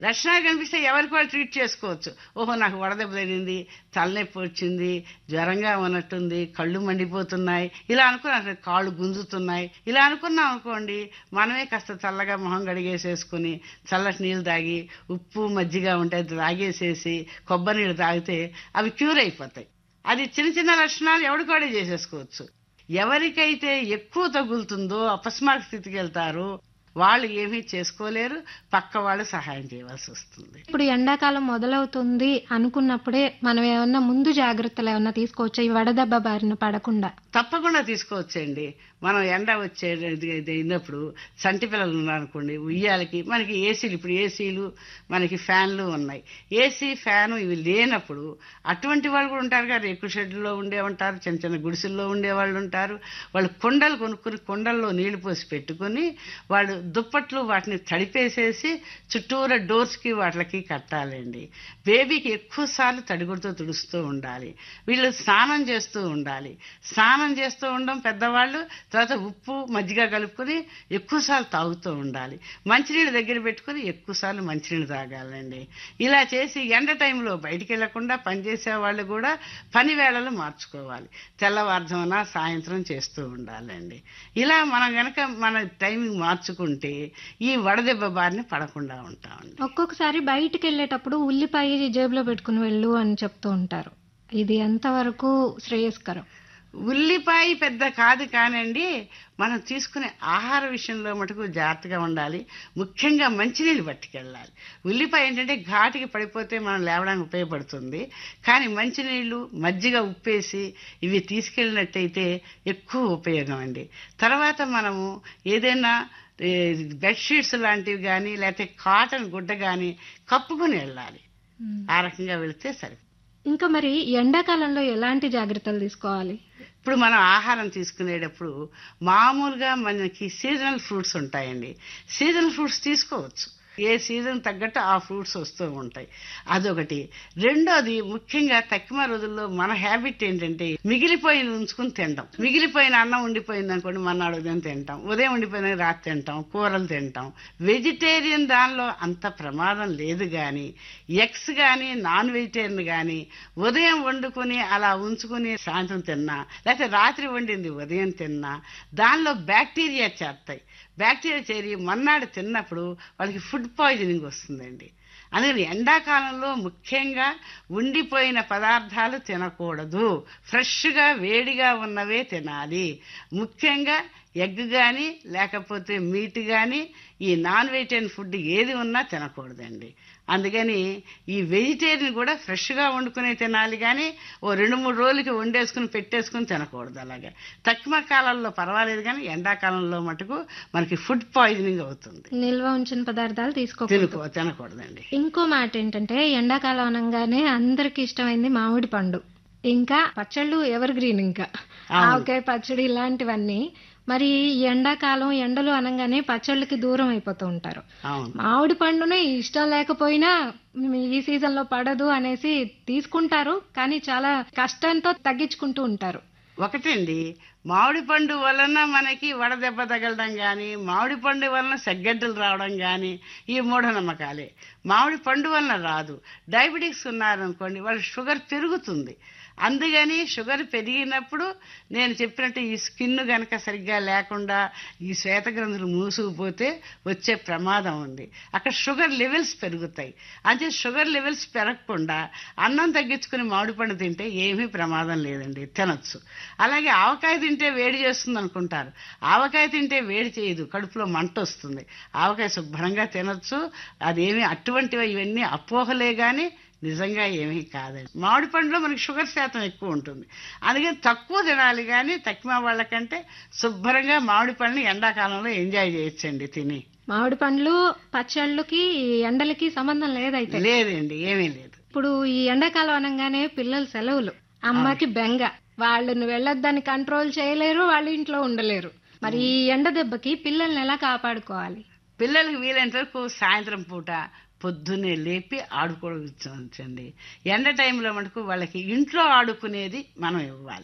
లక్షణాలు కనిపిస్తే ఎవరికి వాళ్ళు ట్రీట్ చేసుకోవచ్చు ఓహో నాకు వడదెబ్బ తగిలింది తలనొప్పి వచ్చింది జ్వరంగా ఉన్నట్టుంది కళ్ళు మండిపోతున్నాయి ఇలా అనుకున్నా కాళ్ళు గుంజుతున్నాయి ఇలా అనుకున్నాం అనుకోండి మనమే కాస్త చల్లగా మొహం గడిగేసేసుకుని చల్లటి నీళ్ళు తాగి ఉప్పు మజ్జిగ ఉంటే అది తాగేసేసి కొబ్బరి నీళ్ళు తాగితే అవి క్యూర్ అయిపోతాయి అది చిన్న చిన్న లక్షణాలు ఎవరికాడే చేసేసుకోవచ్చు ఎవరికైతే ఎక్కువ తగులుతుందో అపస్మారక స్థితికి వెళ్తారో వాళ్ళు ఏమీ చేసుకోలేరు పక్క వాళ్ళు సహాయం చేయవలసి వస్తుంది ఇప్పుడు ఎండాకాలం మొదలవుతుంది అనుకున్నప్పుడే మనం ఏమన్నా ముందు జాగ్రత్తలు ఏమన్నా తీసుకోవచ్చా ఈ వడదెబ్బ బారిన పడకుండా తప్పకుండా తీసుకోవచ్చండి మనం ఎండ వచ్చే అయినప్పుడు చంటి పిల్లలు ఉన్నారనుకోండి ఉయ్యాలకి మనకి ఏసీలు ఇప్పుడు ఏసీలు మనకి ఫ్యాన్లు ఉన్నాయి ఏసీ ఫ్యాను ఇవి లేనప్పుడు అటువంటి వాళ్ళు కూడా ఉంటారు కదా రేకు షెడ్లో ఉండే ఉంటారు చిన్న చిన్న గుడిసెల్లో ఉండే వాళ్ళు ఉంటారు వాళ్ళు కొండలు కొనుక్కుని కొండల్లో నీళ్లు పోసి పెట్టుకుని వాళ్ళు దుప్పట్లు వాటిని తడిపేసేసి చుట్టూరా డోర్స్కి వాటికి కట్టాలండి బేబీకి ఎక్కువ సార్లు తడిగుడితో తుడుస్తూ ఉండాలి వీళ్ళు స్నానం చేస్తూ ఉండాలి స్నానం చేస్తూ ఉండడం పెద్దవాళ్ళు తర్వాత ఉప్పు మజ్జిగ కలుపుకొని ఎక్కువసార్లు తాగుతూ ఉండాలి మంచినీళ్ళు దగ్గర పెట్టుకొని ఎక్కువసార్లు మంచినీళ్ళు తాగాలండి ఇలా చేసి ఎండ టైంలో బయటికి వెళ్లకుండా పనిచేసే వాళ్ళు కూడా పని వేళలు మార్చుకోవాలి తెల్లవారుజామున సాయంత్రం చేస్తూ ఉండాలండి ఇలా మనం గనక మన టైమింగ్ మార్చుకుంటే ఈ వడదెబ్బ బారిన పడకుండా ఉంటామండి ఒక్కొక్కసారి బయటికి వెళ్ళేటప్పుడు ఉల్లిపాయ జేబులో పెట్టుకుని వెళ్ళు అని చెప్తూ ఉంటారు ఇది ఎంతవరకు శ్రేయస్కరం ఉల్లిపాయ పెద్ద కాదు కానండి మనం తీసుకునే ఆహార విషయంలో మటుకు జాగ్రత్తగా ఉండాలి ముఖ్యంగా మంచినీళ్ళు పట్టుకెళ్ళాలి ఉల్లిపాయ ఏంటంటే ఘాటుకి పడిపోతే మనం లేవడానికి ఉపయోగపడుతుంది కానీ మంచినీళ్ళు మజ్జిగ ఉప్పేసి ఇవి తీసుకెళ్ళినట్టయితే ఎక్కువ ఉపయోగం అండి తర్వాత మనము ఏదైనా ఏ, బెడ్షీట్స్ లాంటివి కానీ లేకపోతే కాటన్ గుడ్డ కానీ కప్పుకొని వెళ్ళాలి ఆ రకంగా వెళితే సరి ఇంకా మరి ఎండాకాలంలో ఎలాంటి జాగ్రత్తలు తీసుకోవాలి ఇప్పుడు మనం ఆహారం తీసుకునేటప్పుడు మామూలుగా మనకి సీజనల్ ఫ్రూట్స్ ఉంటాయండి సీజనల్ ఫ్రూట్స్ తీసుకోవచ్చు ఏ సీజన్ తగ్గట్టు ఆ ఫ్రూట్స్ వస్తూ ఉంటాయి అదొకటి రెండోది ముఖ్యంగా తక్కువ రోజుల్లో మన హ్యాబిట్ ఏంటంటే మిగిలిపోయిన ఉంచుకుని తినడం మిగిలిపోయిన అన్నం ఉండిపోయింది అనుకోండి మన్నాడు ఉదయం తింటాం ఉదయం ఉండిపోయిన రాత్రి తింటాం కూరలు తింటాం వెజిటేరియన్ దానిలో అంత ప్రమాదం లేదు కానీ ఎగ్స్ కానీ నాన్ వెజిటేరియన్ కానీ ఉదయం వండుకొని అలా ఉంచుకుని సాయంత్రం తిన్నా లేకపోతే రాత్రి వండింది ఉదయం తిన్నా దానిలో బ్యాక్టీరియా చేస్తాయి బ్యాక్టీరియా చేరి మన్నాడు తిన్నప్పుడు వాళ్ళకి ఫుడ్ పాయిజనింగ్ వస్తుందండి అందుకని ఎండాకాలంలో ముఖ్యంగా ఉండిపోయిన పదార్థాలు తినకూడదు ఫ్రెష్గా వేడిగా ఉన్నవే తినాలి ముఖ్యంగా ఎగ్ కానీ లేకపోతే మీట్ కానీ ఈ నాన్ వెజిటేరియన్ ఫుడ్ ఏది ఉన్నా తినకూడదండి అందుకని ఈ వెజిటేరియన్ కూడా ఫ్రెష్గా వండుకునే తినాలి కానీ ఓ రెండు మూడు రోజులకి వండేసుకుని పెట్టేసుకుని తినకూడదు అలాగే తక్కువ కాలంలో పర్వాలేదు కానీ ఎండాకాలంలో మటుకు మనకి ఫుడ్ పాయిజనింగ్ అవుతుంది నిల్వ ఉంచిన పదార్థాలు తీసుకోకూడదు తినకూ తినకూడదండి ఇంకో మాట ఏంటంటే ఎండాకాలం అనగానే అందరికి ఇష్టమైంది మామిడి పండు ఇంకా పచ్చళ్ళు ఎవర్ గ్రీన్ ఇంకా అవును. ఆవకాయ పచ్చడి ఇలాంటివన్నీ మరి ఈ ఎండాకాలం ఎండలు అనగానే పచ్చళ్ళకి దూరం అయిపోతూ ఉంటారు అవును మామిడి పండునే ఇష్టం లేకపోయినా మ్, ఈ సీజన్ లో పడదు అనేసి తీసుకుంటారు కానీ చాలా కష్టంతో తగ్గించుకుంటూ ఉంటారు ఒకటండి మామిడి పండు వలన మనకి వడదెబ్బ తగలడం కానీ మామిడి పండు వలన సెగ్గడ్డలు రావడం కానీ ఈ మూఢనమ్మకాలే మామిడి పండు వలన రాదు డయాబెటిక్స్ ఉన్నారనుకోండి వాళ్ళ షుగర్ పెరుగుతుంది అందుకని షుగర్ పెరిగినప్పుడు నేను చెప్పినట్టు ఈ స్కిన్ గనక సరిగ్గా లేకుండా ఈ శ్వేత గ్రంథులు మూసుకుపోతే వచ్చే ప్రమాదం ఉంది అక్కడ షుగర్ లెవెల్స్ పెరుగుతాయి అంటే షుగర్ లెవెల్స్ పెరగకుండా అన్నం తగ్గించుకుని మామిడి పండు తింటే ఏమీ ప్రమాదం లేదండి తినొచ్చు అలాగే ఆవకాయ తింటే వేడి చేస్తుంది అనుకుంటారు ఆవకాయ తింటే వేడి చేయదు కడుపులో మంట వస్తుంది ఆవకాయ శుభ్రంగా తినొచ్చు అదేమి అటువంటివి ఇవన్నీ అపోహలే కానీ నిజంగా ఏమీ కాదండి మామిడి పండులో మనకి షుగర్ శాతం ఎక్కువ ఉంటుంది అందుకని తక్కువ తినాలి కానీ తక్కువ వాళ్ళకంటే శుభ్రంగా మామిడి పండుని ఎండాకాలంలో ఎంజాయ్ చేయొచ్చండి తిని మామిడి పండ్లు పచ్చళ్ళకి ఈ ఎండలకి సంబంధం లేదైతే లేదండి ఏమీ లేదు ఇప్పుడు ఈ ఎండాకాలం అనగానే పిల్లలు సెలవులు అమ్మకి బెంగ వాళ్ళని వెళ్ళొద్దని కంట్రోల్ చేయలేరు వాళ్ళ ఇంట్లో ఉండలేరు మరి ఈ ఎండ దెబ్బకి పిల్లల్ని ఎలా కాపాడుకోవాలి పిల్లలకి వీలైనంత వరకు సాయంత్రం పూట పొద్దున్నే లేపి ఆడుకోవచ్చండి ఎండ టైంలో మటుకు వాళ్ళకి ఇంట్లో ఆడుకునేది మనం ఇవ్వాలి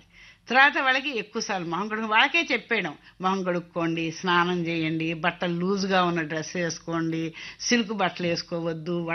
తర్వాత వాళ్ళకి ఎక్కువసార్లు మొహం కడుగు వాళ్ళకే చెప్పేయడం మొహం కడుక్కోండి స్నానం చేయండి బట్టలు లూజ్గా ఉన్న డ్రెస్ వేసుకోండి సిల్క్ బట్టలు వేసుకోవద్దు